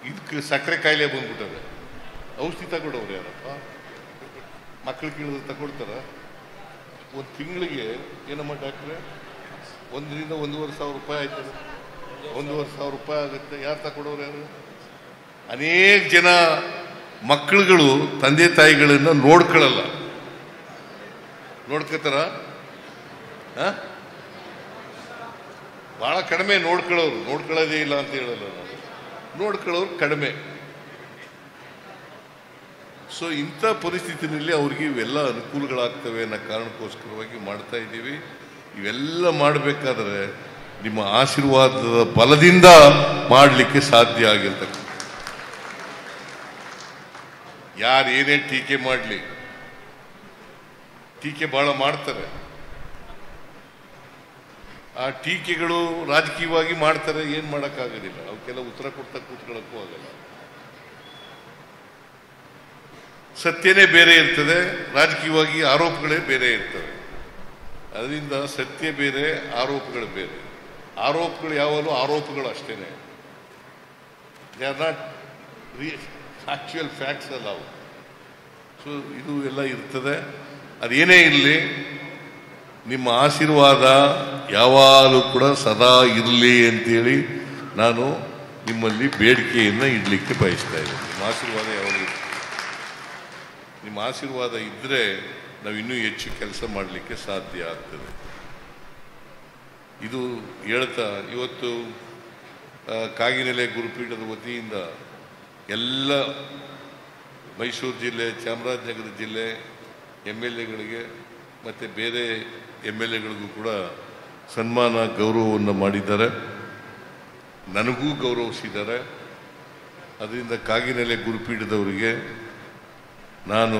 ಇದಕ್ಕೆ ಸಕ್ಕರೆ ಕಾಯಿಲೆ ಬಂದ್ಬಿಟ್ಟದೆ ಔಷಧಿ ತಗೊಳ್ಳೋರು ಯಾರಪ್ಪ ಮಕ್ಕಳು ಕೇಳಿದ್ರೆ ತಗೊಳ್ತಾರ ಒಂದು ತಿಂಗಳಿಗೆ ಏನಮ್ಮ ಡಾಕ್ಟ್ರೆ ಒಂದರಿಂದ ಒಂದೂವರೆ ಸಾವಿರ ರೂಪಾಯಿ ಆಯ್ತದೆ ಒಂದೂವರೆ ಸಾವಿರ ರೂಪಾಯಿ ಆಗುತ್ತೆ ಯಾರು ತಗೊಳ್ಳೋರು ಯಾರು ಅನೇಕ ಜನ ಮಕ್ಕಳುಗಳು ತಂದೆ ತಾಯಿಗಳನ್ನ ನೋಡ್ಕೊಳ್ಳಲ್ಲ ನೋಡ್ಕೋತಾರ ಬಹಳ ಕಡಿಮೆ ನೋಡ್ಕೊಳ್ಳೋರು ನೋಡ್ಕೊಳ್ಳೋದೇ ಇಲ್ಲ ಅಂತ ಹೇಳಲ್ಲ ನಾನು ನೋಡ್ಕೊಳ್ಳೋರು ಕಡಿಮೆ ಸೊ ಇಂಥ ಪರಿಸ್ಥಿತಿನಲ್ಲಿ ಅವ್ರಿಗೆ ಇವೆಲ್ಲ ಅನುಕೂಲಗಳಾಗ್ತವೆ ಅನ್ನೋ ಕಾರಣಕ್ಕೋಸ್ಕರವಾಗಿ ಮಾಡ್ತಾ ಇದ್ದೀವಿ ಇವೆಲ್ಲ ಮಾಡಬೇಕಾದ್ರೆ ನಿಮ್ಮ ಆಶೀರ್ವಾದದ ಬಲದಿಂದ ಮಾಡಲಿಕ್ಕೆ ಸಾಧ್ಯ ಆಗಿರ್ತಕ್ಕ ಯಾರು ಏನೇ ಟೀಕೆ ಮಾಡಲಿ ಟೀಕೆ ಬಹಳ ಮಾಡ್ತಾರೆ ಆ ಟೀಕೆಗಳು ರಾಜಕೀಯವಾಗಿ ಮಾಡ್ತಾರೆ ಏನ್ ಮಾಡೋಕ್ಕಾಗೋದಿಲ್ಲ ಅವಕ್ಕೆಲ್ಲ ಉತ್ತರ ಕೊಡ್ತಾ ಕೂತ್ಕೊಳ್ಳೋಕ್ಕೂ ಆಗಲ್ಲ ಸತ್ಯನೇ ಬೇರೆ ಇರ್ತದೆ ರಾಜಕೀಯವಾಗಿ ಆರೋಪಗಳೇ ಬೇರೆ ಇರ್ತವೆ ಅದರಿಂದ ಸತ್ಯ ಬೇರೆ ಆರೋಪಗಳು ಬೇರೆ ಆರೋಪಗಳು ಯಾವಾಗಲೂ ಆರೋಪಗಳು ಅಷ್ಟೇನೆ they are not actual facts ಅಲ್ಲ ಅವು ಸೊ ಇದು ಎಲ್ಲ ಇರ್ತದೆ ಅದೇನೇ ಇರಲಿ ನಿಮ್ಮ ಆಶೀರ್ವಾದ ಯಾವಾಗಲೂ ಕೂಡ ಸದಾ ಇರಲಿ ಅಂತೇಳಿ ನಾನು ನಿಮ್ಮಲ್ಲಿ ಬೇಡಿಕೆಯನ್ನು ಇಡಲಿಕ್ಕೆ ಬಯಸ್ತಾ ಇದ್ದೀನಿ ನಿಮ್ಮ ಆಶೀರ್ವಾದ ಯಾವಾಗಲೂ ಇರ್ಲಿ. ನಿಮ್ಮ ಆಶೀರ್ವಾದ ಇದ್ದರೆ ನಾವು ಇನ್ನೂ ಹೆಚ್ಚು ಕೆಲಸ ಮಾಡಲಿಕ್ಕೆ ಸಾಧ್ಯ ಆಗ್ತದೆ ಇದು ಹೇಳ್ತಾ ಇವತ್ತು ಆ, ಕಾಗಿನೆಲೆ ಗುರುಪೀಠದ ವತಿಯಿಂದ ಎಲ್ಲ ಮೈಸೂರು ಜಿಲ್ಲೆ ಚಾಮರಾಜನಗರ ಜಿಲ್ಲೆ ಎಮ್ ಎಲ್ ಎಗಳಿಗೆ ಮತ್ತು ಬೇರೆ ಎಮ್ ಎಲ್ ಎಗಳಿಗೂ ಕೂಡ ಸನ್ಮಾನ ಗೌರವವನ್ನು ಮಾಡಿದ್ದಾರೆ ನನಗೂ ಗೌರವಿಸಿದ್ದಾರೆ ಅದರಿಂದ ಕಾಗಿನೆಲೆ ಗುರುಪೀಠದವರಿಗೆ ನಾನು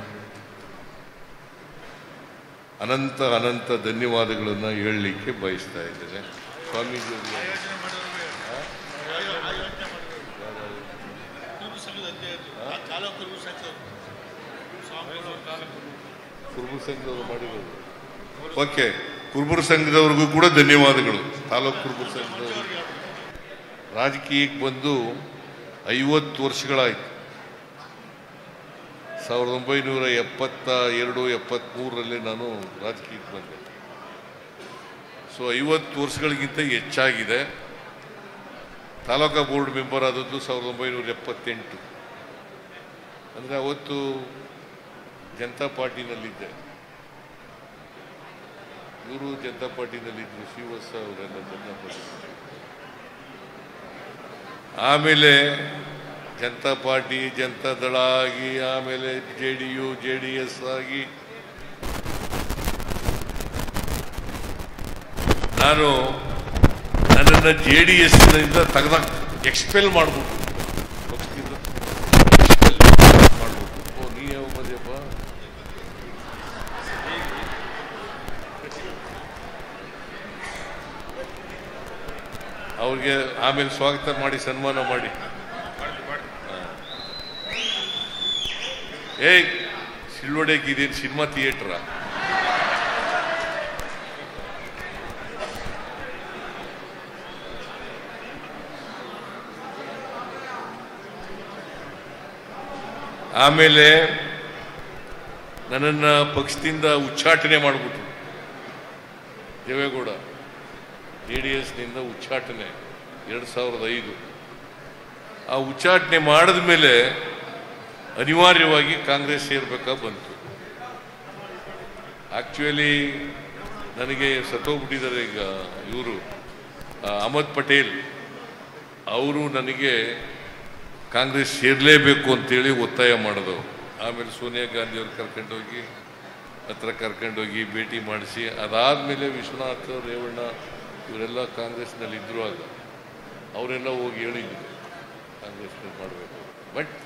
ಅನಂತ ಅನಂತ ಧನ್ಯವಾದಗಳನ್ನು ಹೇಳಲಿಕ್ಕೆ ಬಯಸ್ತಾ ಇದ್ದೇನೆ ಸ್ವಾಮೀಜಿ ಕುರುಬು ಸಂಘದವರು ಮಾಡಿರೋದು ಓಕೆ ಕುರುಬರ ಸಂಘದವ್ರಿಗೂ ಕೂಡ ಧನ್ಯವಾದಗಳು ತಾಲೂಕು ಕುರುಬರ ಸಂಘದವರು ರಾಜಕೀಯಕ್ಕೆ ಬಂದು ಐವತ್ತು ವರ್ಷಗಳಾಯಿತು ಸಾವಿರದ ಒಂಬೈನೂರ ಎಪ್ಪತ್ತ ಎರಡು ಎಪ್ಪತ್ತ್ಮೂರರಲ್ಲಿ ನಾನು ರಾಜಕೀಯಕ್ಕೆ ಬಂದೆ ಸೊ ಐವತ್ತು ವರ್ಷಗಳಿಗಿಂತ ಹೆಚ್ಚಾಗಿದೆ ತಾಲೂಕಾ ಬೋರ್ಡ್ ಮೆಂಬರ್ ಆದದ್ದು ಸಾವಿರದ ಒಂಬೈನೂರ ಎಪ್ಪತ್ತೆಂಟು ಅಂದರೆ ಅವತ್ತು ಜನತಾ ಪಾರ್ಟಿನಲ್ಲಿದ್ದೆ ಇವರು ಜನತಾ ಪಾರ್ಟಿನಲ್ಲಿದ್ದರು ಶ್ರೀವತ್ಸ ಅವರೆಲ್ಲ ಜನತಾ ಪಾರ್ಟಿ ಆಮೇಲೆ ಜನತಾ ಪಾರ್ಟಿ ಜನತಾ ದಳ ಆಗಿ ಆಮೇಲೆ J D U J D S ಆಗಿ ನಾನು ನನ್ನನ್ನು ಜೆ ಡಿ ಎಸ್ ಇಂದ ತೆಗೆದ ಎಕ್ಸ್ಪೆಲ್ ಮಾಡ್ಬಿಟ್ಟು ಪಕ್ಷದಿಂದ expel ಮಾಡ್ಬಿಟ್ಟು ಓ ನೀ ಯಾವ ಬಂದ್ಯಪ್ಪ ಅವ್ರಿಗೆ ಆಮೇಲೆ ಸ್ವಾಗತ ಮಾಡಿ ಸನ್ಮಾನ ಮಾಡಿ ಏಯ್ ಸಿಲ್ವಡೆಗೆ ಇದೇನು ಸಿನಿಮಾ ಥಿಯೇಟ್ರ ಆಮೇಲೆ ನನ್ನನ್ನು ಪಕ್ಷದಿಂದ ಉಚ್ಚಾಟನೆ ಮಾಡಿಬಿಟ್ರು ದೇವೇಗೌಡ ಜೆ ಡಿ ಎಸ್ನಿಂದ ಉಚ್ಚಾಟನೆ ಎರಡು ಸಾವಿರದ ಐದು ಆ ಉಚ್ಚಾಟನೆ ಮಾಡಿದ ಮೇಲೆ ಅನಿವಾರ್ಯವಾಗಿ ಕಾಂಗ್ರೆಸ್ ಸೇರ್ಬೇಕಾ ಬಂತು ಆಕ್ಚುಲಿ ನನಗೆ ಸತ್ತೋಗ್ಬಿಟ್ಟಿದ್ದಾರೆ ಈಗ ಇವರು ಅಹಮದ್ ಪಟೇಲ್ ಅವರು ನನಗೆ ಕಾಂಗ್ರೆಸ್ ಸೇರಲೇಬೇಕು ಅಂತೇಳಿ ಒತ್ತಾಯ ಮಾಡಿದವು ಆಮೇಲೆ ಸೋನಿಯಾ ಗಾಂಧಿ ಅವ್ರು ಕರ್ಕೊಂಡೋಗಿ ಹತ್ರ ಕರ್ಕೊಂಡೋಗಿ ಭೇಟಿ ಮಾಡಿಸಿ ಅದಾದಮೇಲೆ ವಿಶ್ವನಾಥ್ ರೇವಣ್ಣ ಇವರೆಲ್ಲ ಕಾಂಗ್ರೆಸ್ನಲ್ಲಿ ಇದ್ರು ಆಗ ಅವರೆಲ್ಲ ಹೋಗಿ ಹೇಳಿದ್ರು ಕಾಂಗ್ರೆಸ್ನಲ್ಲಿ ಮಾಡಬೇಕು ಬಟ್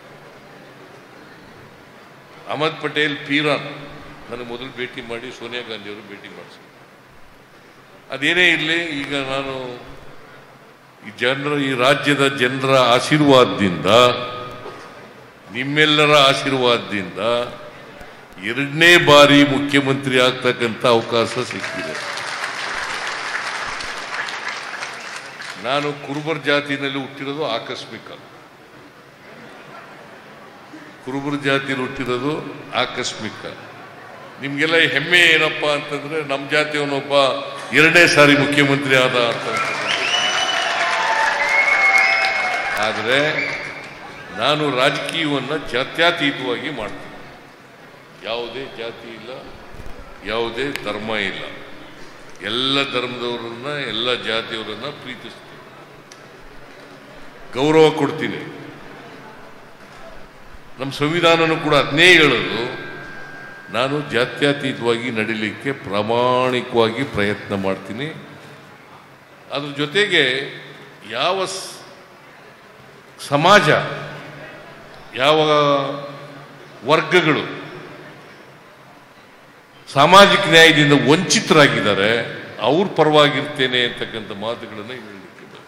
ಅಹಮದ್ ಪಟೇಲ್ ಪೀರಾನ್ ನನಗೆ ಮೊದಲು ಭೇಟಿ ಮಾಡಿ ಸೋನಿಯಾ ಗಾಂಧಿ ಅವರು ಭೇಟಿ ಮಾಡಿಸಿ ಅದೇನೇ ಇರಲಿ ಈಗ ನಾನು ಈ ಜನರ ಈ ರಾಜ್ಯದ ಜನರ ಆಶೀರ್ವಾದದಿಂದ ನಿಮ್ಮೆಲ್ಲರ ಆಶೀರ್ವಾದದಿಂದ ಎರಡನೇ ಬಾರಿ ಮುಖ್ಯಮಂತ್ರಿ ಆಗ್ತಕ್ಕಂಥ ಅವಕಾಶ ಸಿಕ್ಕಿದೆ ನಾನು ಕುರುಬರ್ ಜಾತಿನಲ್ಲಿ ಹುಟ್ಟಿರೋದು ಆಕಸ್ಮಿಕ ಕುರುಬರ ಜಾತಿ ಹುಟ್ಟಿರೋದು ಆಕಸ್ಮಿಕ ನಿಮ್ಗೆಲ್ಲ ಹೆಮ್ಮೆ ಏನಪ್ಪ ಅಂತಂದ್ರೆ ನಮ್ಮ ಜಾತಿಯವನೊಬ್ಬ ಎರಡನೇ ಸಾರಿ ಮುಖ್ಯಮಂತ್ರಿ ಆದ ಅಂತ ಆದರೆ ನಾನು ರಾಜಕೀಯವನ್ನು ಜಾತ್ಯತೀತವಾಗಿ ಮಾಡ್ತೀನಿ ಯಾವುದೇ ಜಾತಿ ಇಲ್ಲ ಯಾವುದೇ ಧರ್ಮ ಇಲ್ಲ ಎಲ್ಲ ಧರ್ಮದವರನ್ನ ಎಲ್ಲ ಜಾತಿಯವರನ್ನ ಪ್ರೀತಿಸ್ತೀನಿ ಗೌರವ ಕೊಡ್ತೀನಿ ನಮ್ಮ ಸಂವಿಧಾನನೂ ಕೂಡ ಅದನ್ನೇ ಹೇಳೋದು ನಾನು ಜಾತ್ಯತೀತವಾಗಿ ನಡಿಲಿಕ್ಕೆ ಪ್ರಾಮಾಣಿಕವಾಗಿ ಪ್ರಯತ್ನ ಮಾಡ್ತೀನಿ ಅದ್ರ ಜೊತೆಗೆ ಯಾವ ಸ್- ಸಮಾಜ ಯಾವ ವರ್ಗಗಳು ಸಾಮಾಜಿಕ ನ್ಯಾಯದಿಂದ ವಂಚಿತರಾಗಿದ್ದಾರೆ ಅವ್ರ ಪರವಾಗಿರ್ತೇನೆ ಅಂತಕ್ಕಂಥ ಮಾತುಗಳನ್ನು ಹೇಳಲಿಕ್ಕೆ ಬಯಸ್ತೇನೆ.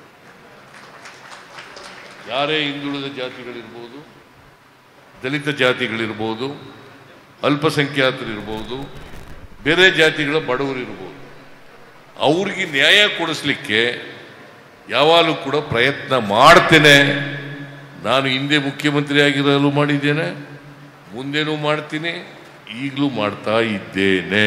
ಯಾರೇ ಹಿಂದುಳಿದ ಜಾತಿಗಳಿರ್ಬೋದು ದಲಿತ ಜಾತಿಗಳಿರ್ಬೋದು ಅಲ್ಪಸಂಖ್ಯಾತರಿರ್ಬೋದು ಬೇರೆ ಜಾತಿಗಳ ಬಡವರಿರ್ಬೋದು ಅವ್ರಿಗೆ ನ್ಯಾಯ ಕೊಡಿಸ್ಲಿಕ್ಕೆ ಯಾವಾಗಲೂ ಕೂಡ ಪ್ರಯತ್ನ ಮಾಡ್ತೇನೆ ನಾನು ಹಿಂದೆ ಮುಖ್ಯಮಂತ್ರಿ ಆಗಿರಲು ಮಾಡಿದ್ದೇನೆ ಮುಂದೇನೂ ಮಾಡ್ತೀನಿ ಈಗಲೂ ಮಾಡ್ತಾ ಇದ್ದೇನೆ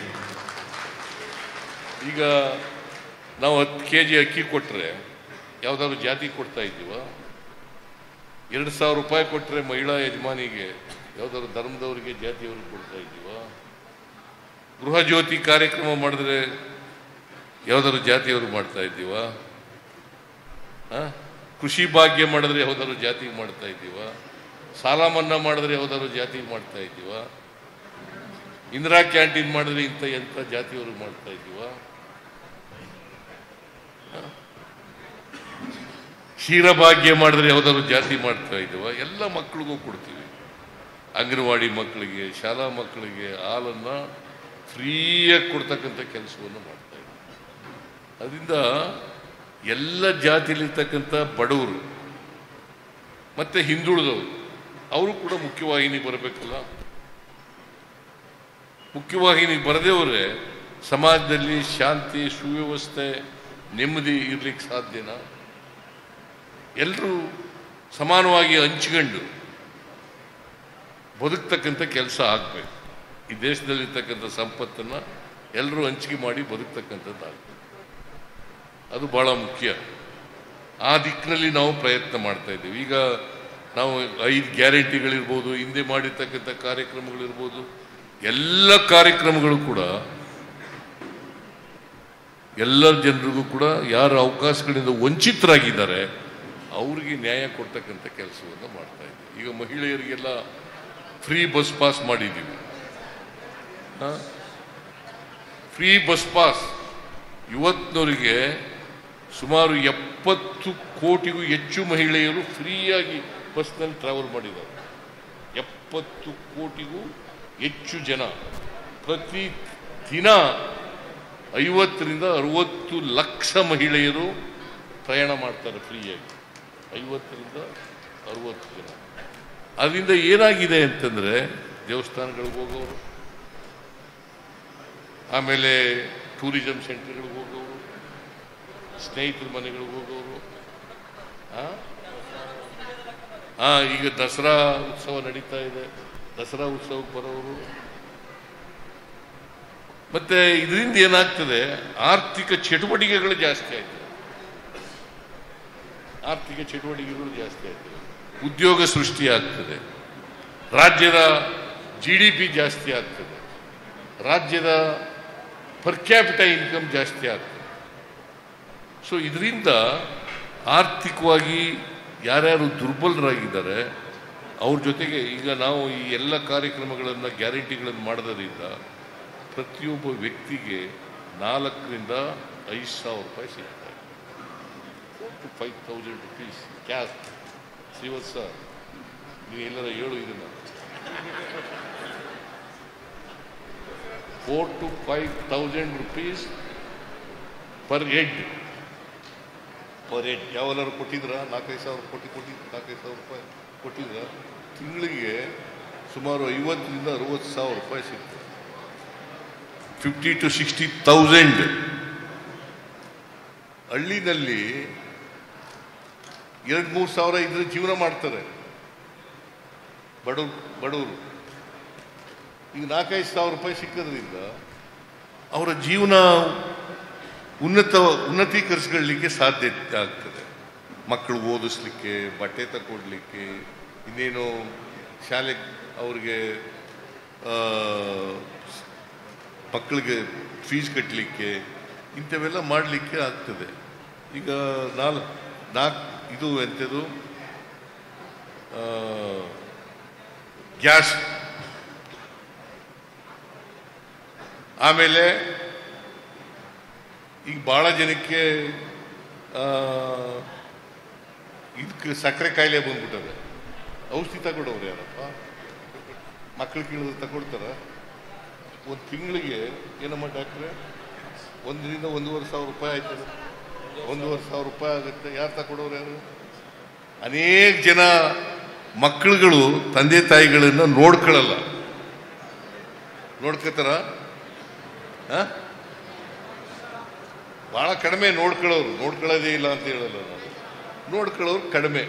ಈಗ ನಾವು ಹತ್ತು ಕೆ ಜಿ ಅಕ್ಕಿ ಕೊಟ್ಟರೆ ಯಾವ್ದಾದ್ರು ಜಾತಿ ಕೊಡ್ತಾ ಇದ್ದೀವ ಎರಡು ಸಾವಿರ ರೂಪಾಯಿ ಕೊಟ್ಟರೆ ಮಹಿಳಾ ಯಜಮಾನಿಗೆ ಯಾವ್ದಾದ್ರು ಧರ್ಮದವರಿಗೆ ಜಾತಿಯವ್ರಿಗೆ ಕೊಡ್ತಾ ಇದ್ದೀವ ಗೃಹ ಜ್ಯೋತಿ ಕಾರ್ಯಕ್ರಮ ಮಾಡಿದ್ರೆ ಯಾವ್ದಾದ್ರು ಜಾತಿಯವರು ಮಾಡ್ತಾ ಇದ್ದೀವ ಆ? ಕೃಷಿ ಭಾಗ್ಯ ಮಾಡಿದ್ರೆ ಯಾವ್ದಾದ್ರು ಜಾತಿಗೆ ಮಾಡ್ತಾ ಇದ್ದೀವ ಸಾಲ ಮನ್ನಾ ಮಾಡಿದ್ರೆ ಯಾವ್ದಾದ್ರು ಜಾತಿಗೆ ಮಾಡ್ತಾ ಇದ್ದೀವ ಇಂದಿರಾ ಕ್ಯಾಂಟೀನ್ ಮಾಡಿದ್ರೆ ಇಂಥ ಎಂಥ ಜಾತಿಯವ್ರಿಗೆ ಮಾಡ್ತಾ ಇದ್ದೀವ ಕ್ಷೀರಭಾಗ್ಯ ಮಾಡಿದ್ರೆ ಯಾವ್ದಾದ್ರು ಜಾತಿ ಮಾಡ್ತಾ ಇದ್ದೀವ ಎಲ್ಲ ಮಕ್ಕಳಿಗೂ ಕೊಡ್ತೀವಿ ಅಂಗನವಾಡಿ ಮಕ್ಕಳಿಗೆ ಶಾಲಾ ಮಕ್ಕಳಿಗೆ ಹಾಲನ್ನ ಫ್ರೀಯಾಗಿ ಕೊಡ್ತಕ್ಕಂಥ ಕೆಲಸವನ್ನು ಮಾಡ್ತಾ ಇದ್ದೀವಿ ಅದರಿಂದ ಎಲ್ಲ ಜಾತಿಯಲ್ಲಿರ್ತಕ್ಕಂಥ ಬಡವರು ಮತ್ತೆ ಹಿಂದುಳಿದವರು ಅವರು ಕೂಡ ಮುಖ್ಯವಾಹಿನಿ ಬರಬೇಕಲ್ಲ ಮುಖ್ಯವಾಹಿನಿ ಬರದೇ ಹೋದ್ರೆ ಸಮಾಜದಲ್ಲಿ ಶಾಂತಿ ಸುವ್ಯವಸ್ಥೆ ನೆಮ್ಮದಿ ಇರ್ಲಿಕ್ಕೆ ಸಾಧ್ಯನಾ ಎಲ್ಲರೂ ಸಮಾನವಾಗಿ ಹಂಚಿಕೊಂಡು ಬದುಕ್ತಕ್ಕಂಥ ಕೆಲಸ ಆಗಬೇಕು ಈ ದೇಶದಲ್ಲಿರ್ತಕ್ಕಂಥ ಸಂಪತ್ತನ್ನು ಎಲ್ಲರೂ ಹಂಚಿಕೆ ಮಾಡಿ ಬದುಕ್ತಕ್ಕಂಥದ್ದು ಆಗಬೇಕು ಅದು ಬಹಳ ಮುಖ್ಯ ಆ ದಿಕ್ಕಿನಲ್ಲಿ ನಾವು ಪ್ರಯತ್ನ ಮಾಡ್ತಾ ಇದ್ದೀವಿ ಈಗ ನಾವು ಐದು ಗ್ಯಾರಂಟಿಗಳಿರ್ಬೋದು ಹಿಂದೆ ಮಾಡಿರ್ತಕ್ಕಂಥ ಕಾರ್ಯಕ್ರಮಗಳಿರ್ಬೋದು ಎಲ್ಲ ಕಾರ್ಯಕ್ರಮಗಳು ಕೂಡ ಎಲ್ಲ ಜನರಿಗೂ ಕೂಡ ಯಾರು ಅವಕಾಶಗಳಿಂದ ವಂಚಿತರಾಗಿದ್ದಾರೆ ಅವರಿಗೆ ನ್ಯಾಯ ಕೊಡ್ತಕ್ಕಂಥ ಕೆಲಸವನ್ನು ಮಾಡ್ತಾ ಇದ್ದೀವಿ ಈಗ ಮಹಿಳೆಯರಿಗೆಲ್ಲ ಫ್ರೀ ಬಸ್ ಪಾಸ್ ಮಾಡಿದ್ದೀವಿ ಫ್ರೀ ಬಸ್ ಪಾಸ್ ಇವತ್ತಿನವರಿಗೆ ಸುಮಾರು ಎಪ್ಪತ್ತು ಕೋಟಿಗೂ ಹೆಚ್ಚು ಮಹಿಳೆಯರು ಫ್ರೀಯಾಗಿ ಬಸ್ನಲ್ಲಿ ಟ್ರಾವೆಲ್ ಮಾಡಿದ್ದಾರೆ ಎಪ್ಪತ್ತು ಕೋಟಿಗೂ ಹೆಚ್ಚು ಜನ ಪ್ರತಿ ದಿನ ಐವತ್ತರಿಂದ ಅರುವತ್ತು ಲಕ್ಷ ಮಹಿಳೆಯರು ಪ್ರಯಾಣ ಮಾಡ್ತಾರೆ ಫ್ರೀಯಾಗಿ ಐವತ್ತರಿಂದ ಅರುವತ್ತು ಜನ ಅದರಿಂದ ಏನಾಗಿದೆ ಅಂತಂದ್ರೆ ದೇವಸ್ಥಾನಗಳಿಗೆ ಹೋಗೋರು ಆಮೇಲೆ ಟೂರಿಸಂ ಸೆಂಟರ್ಗಳಿಗೆ ಹೋಗೋರು ಸ್ನೇಹಿತರ ಮನೆಗಳಿಗೆ ಹೋಗೋರು ಆ? ಆ ಈಗ ದಸರಾ ಉತ್ಸವ ನಡೀತಾ ಇದೆ ದಸರಾ ಉತ್ಸವಕ್ಕೆ ಬರೋರು ಮತ್ತೆ ಇದರಿಂದ ಏನಾಗ್ತದೆ ಆರ್ಥಿಕ ಚಟುವಟಿಕೆಗಳು ಜಾಸ್ತಿ ಆಯ್ತದೆ ಆರ್ಥಿಕ ಚಟುವಟಿಕೆಗಳು ಜಾಸ್ತಿ ಆಗ್ತದೆ ಉದ್ಯೋಗ ಸೃಷ್ಟಿ ಆಗ್ತದೆ ರಾಜ್ಯದ ಜಿ ಡಿ ಪಿ ಜಾಸ್ತಿ ಆಗ್ತದೆ ರಾಜ್ಯದ ಪರ್ ಕ್ಯಾಪಿಟ ಇನ್ಕಮ್ ಜಾಸ್ತಿ ಆಗ್ತದೆ ಸೊ ಇದರಿಂದ ಆರ್ಥಿಕವಾಗಿ ಯಾರ್ಯಾರು ದುರ್ಬಲರಾಗಿದ್ದಾರೆ ಅವ್ರ ಜೊತೆಗೆ ಈಗ ನಾವು ಈ ಎಲ್ಲ ಕಾರ್ಯಕ್ರಮಗಳನ್ನು ಗ್ಯಾರಂಟಿಗಳನ್ನು ಮಾಡೋದ್ರಿಂದ ಪ್ರತಿಯೊಬ್ಬ ವ್ಯಕ್ತಿಗೆ ನಾಲ್ಕರಿಂದ ಐದು ಸಾವಿರ ರೂಪಾಯಿ ಸಿಗ್ತಾರೆ four to five thousand rupees cash Srivath sir ನೀವು ಎಲ್ಲರ ಹೇಳು ಇದನ್ನು four to five thousand rupees per head per head ಯಾವೆಲ್ಲರೂ ಕೊಟ್ಟಿದ್ರ ನಾಲ್ಕೈದು ಸಾವಿರ ಕೋಟಿ ಕೊಟ್ಟಿ ನಾಲ್ಕೈದು ಸಾವಿರ ರೂಪಾಯಿ ಕೊಟ್ಟಿದ್ರ ತಿಂಗಳಿಗೆ ಸುಮಾರು ಐವತ್ತರಿಂದ ಅರುವತ್ತು ಸಾವಿರ ರೂಪಾಯಿ ಸಿಗ್ತದೆ ಫಿಫ್ಟಿ ಟು ಸಿಕ್ಸ್ಟಿ ತೌಸಂಡ್ ಹಳ್ಳಿನಲ್ಲಿ ಎರಡು ಮೂರು ಸಾವಿರ ಇದ್ರೆ ಜೀವನ ಮಾಡ್ತಾರೆ ಬಡವರು ಬಡವರು ಈಗ ನಾಲ್ಕೈದು ಸಾವಿರ ರೂಪಾಯಿ ಸಿಕ್ಕೋದ್ರಿಂದ ಅವರ ಜೀವನ ಉನ್ನತ ಉನ್ನತೀಕರಿಸ್ಕೊಳ್ಳಿಕ್ಕೆ ಸಾಧ್ಯ ಆಗ್ತದೆ ಮಕ್ಕಳು ಓದಿಸ್ಲಿಕ್ಕೆ ಬಟ್ಟೆ ತಗೊಡ್ಲಿಕ್ಕೆ ಇನ್ನೇನು ಶಾಲೆ ಅವ್ರಿಗೆ ಆ, ಮಕ್ಕಳಿಗೆ ಫೀಸ್ ಕಟ್ಟಲಿಕ್ಕೆ ಇಂಥವೆಲ್ಲ ಮಾಡಲಿಕ್ಕೆ ಆಗ್ತದೆ ಈಗ ನಾಲ್ ನಾಲ್ಕು ಇದು ಎಂಥದ್ದು ಆ, ಗ್ಯಾಸ್ ಆಮೇಲೆ ಈಗ ಬಹಳ ಜನಕ್ಕೆ ಆ, ಇದಕ್ಕೆ ಸಕ್ಕರೆ ಕಾಯಿಲೆ ಬಂದ್ಬಿಟ್ಟವೆ ಔಷಧಿ ತಗೊಡೋರು ಯಾರಪ್ಪ ಮಕ್ಕಳು ಕೇಳಿದ್ರೆ ತಗೊಳ್ತಾರ ಒಂದು ತಿಂಗಳಿಗೆ ಏನಮ್ಮ ಡಾಕ್ಟ್ರೆ ಒಂದರಿಂದ ಒಂದೂವರೆ ಸಾವಿರ ರೂಪಾಯಿ ಆಯ್ತದೆ ಒಂದೂವರೆ ಸಾವಿರ ರೂಪಾಯಿ ಆಗುತ್ತೆ ಯಾರು ತಗೊಡೋರು ಯಾರು ಅನೇಕ ಜನ ಮಕ್ಕಳುಗಳು ತಂದೆ ತಾಯಿಗಳನ್ನ ನೋಡ್ಕೊಳ್ಳಲ್ಲ ನೋಡ್ಕೋತಾರ ಆ? ಬಹಳ ಕಡಿಮೆ ನೋಡ್ಕೊಳ್ಳೋರು ನೋಡ್ಕೊಳ್ಳೋದೇ ಇಲ್ಲ ಅಂತ ಹೇಳಲ್ಲ ನಾನು ನೋಡ್ಕೊಳ್ಳೋರು ಕಡಿಮೆ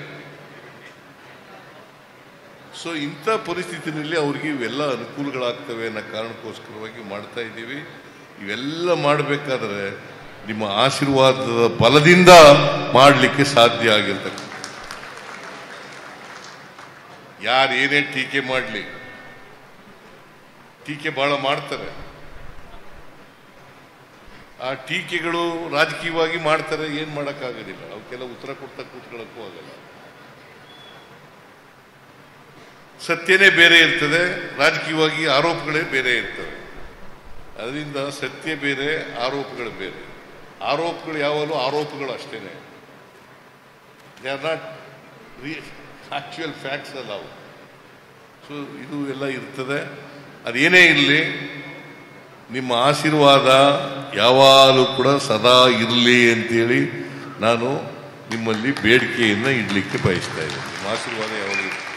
ಸೊ ಇಂಥ ಪರಿಸ್ಥಿತಿನಲ್ಲಿ ಅವ್ರಿಗೆ ಇವೆಲ್ಲ ಅನುಕೂಲಗಳಾಗ್ತವೆ ಅನ್ನೋ ಕಾರಣಕ್ಕೋಸ್ಕರವಾಗಿ ಮಾಡ್ತಾ ಇದ್ದೀವಿ ಇವೆಲ್ಲ ಮಾಡಬೇಕಾದ್ರೆ ನಿಮ್ಮ ಆಶೀರ್ವಾದದ ಬಲದಿಂದ ಮಾಡಲಿಕ್ಕೆ ಸಾಧ್ಯ ಆಗಿರ್ತಕ್ಕಂಥ ಯಾರು ಏನೇ ಟೀಕೆ ಮಾಡಲಿ ಟೀಕೆ ಬಹಳ ಮಾಡ್ತಾರೆ ಆ ಟೀಕೆಗಳು ರಾಜಕೀಯವಾಗಿ ಮಾಡ್ತಾರೆ ಏನ್ ಮಾಡೋಕ್ಕಾಗೋದಿಲ್ಲ ಅವಕ್ಕೆಲ್ಲ ಉತ್ತರ ಕೊಡ್ತಾ ಕೂತ್ಕೊಳ್ಳೋಕ್ಕೂ ಆಗಲ್ಲ ಸತ್ಯನೇ ಬೇರೆ ಇರ್ತದೆ ರಾಜಕೀಯವಾಗಿ ಆರೋಪಗಳೇ ಬೇರೆ ಇರ್ತವೆ ಅದರಿಂದ ಸತ್ಯ ಬೇರೆ ಆರೋಪಗಳು ಬೇರೆ ಆರೋಪಗಳು ಯಾವಾಗಲೂ ಆರೋಪಗಳು ಅಷ್ಟೇನೆ they are not actual facts ಅಲ್ಲ ಅವು ಸೊ ಇದು ಎಲ್ಲ ಇರ್ತದೆ ಅದೇನೇ ಇರಲಿ ನಿಮ್ಮ ಆಶೀರ್ವಾದ ಯಾವಾಗಲೂ ಕೂಡ ಸದಾ ಇರಲಿ ಅಂತೇಳಿ ನಾನು ನಿಮ್ಮಲ್ಲಿ ಬೇಡಿಕೆಯನ್ನು ಇಡಲಿಕ್ಕೆ ಬಯಸ್ತಾ ಇದ್ದೀನಿ ನಿಮ್ಮ ಆಶೀರ್ವಾದ ಯಾವಾಗಲೂ ಇರ್ಲಿ.